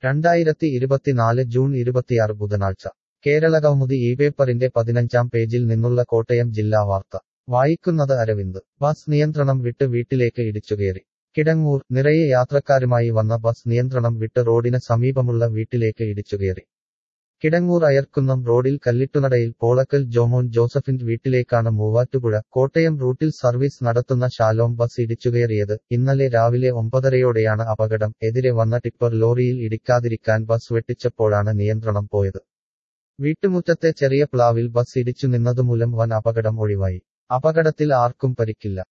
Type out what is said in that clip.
രണ്ടായിരത്തി ഇരുപത്തിനാല് ജൂൺ ഇരുപത്തിയാറ് ബുധനാഴ്ച കേരളകൗമുദി ഈ പേപ്പറിന്റെ പതിനഞ്ചാം പേജിൽ നിന്നുള്ള കോട്ടയം ജില്ലാ വാർത്ത വായിക്കുന്നത് അരവിന്ദ് ബസ് നിയന്ത്രണം വിട്ട് വീട്ടിലേക്ക് ഇടിച്ചുകയറി കിടങ്ങൂർ നിറയെ യാത്രക്കാരുമായി വന്ന ബസ് നിയന്ത്രണം വിട്ട് റോഡിന് സമീപമുള്ള വീട്ടിലേക്ക് ഇടിച്ചുകയറി കിടങ്ങൂർ അയർക്കുന്നം റോഡിൽ കല്ലിട്ടുനടയിൽ പോളക്കൽ ജോമോൻ ജോസഫിന്റെ വീട്ടിലേക്കാണ് മൂവാറ്റുപുഴ കോട്ടയം റൂട്ടിൽ സർവീസ് നടത്തുന്ന ശാലോം ബസ് ഇടിച്ചുകയറിയത് ഇന്നലെ രാവിലെ ഒമ്പതരയോടെയാണ് അപകടം എതിരെ വന്ന ടിപ്പർ ലോറിയിൽ ഇടിക്കാതിരിക്കാൻ ബസ് വെട്ടിച്ചപ്പോഴാണ് നിയന്ത്രണം പോയത് വീട്ടുമുറ്റത്തെ ചെറിയ പ്ലാവിൽ ബസ് ഇടിച്ചു നിന്നതുമൂലം വൻ അപകടം ഒഴിവായി അപകടത്തിൽ ആർക്കും പരിക്കില്ല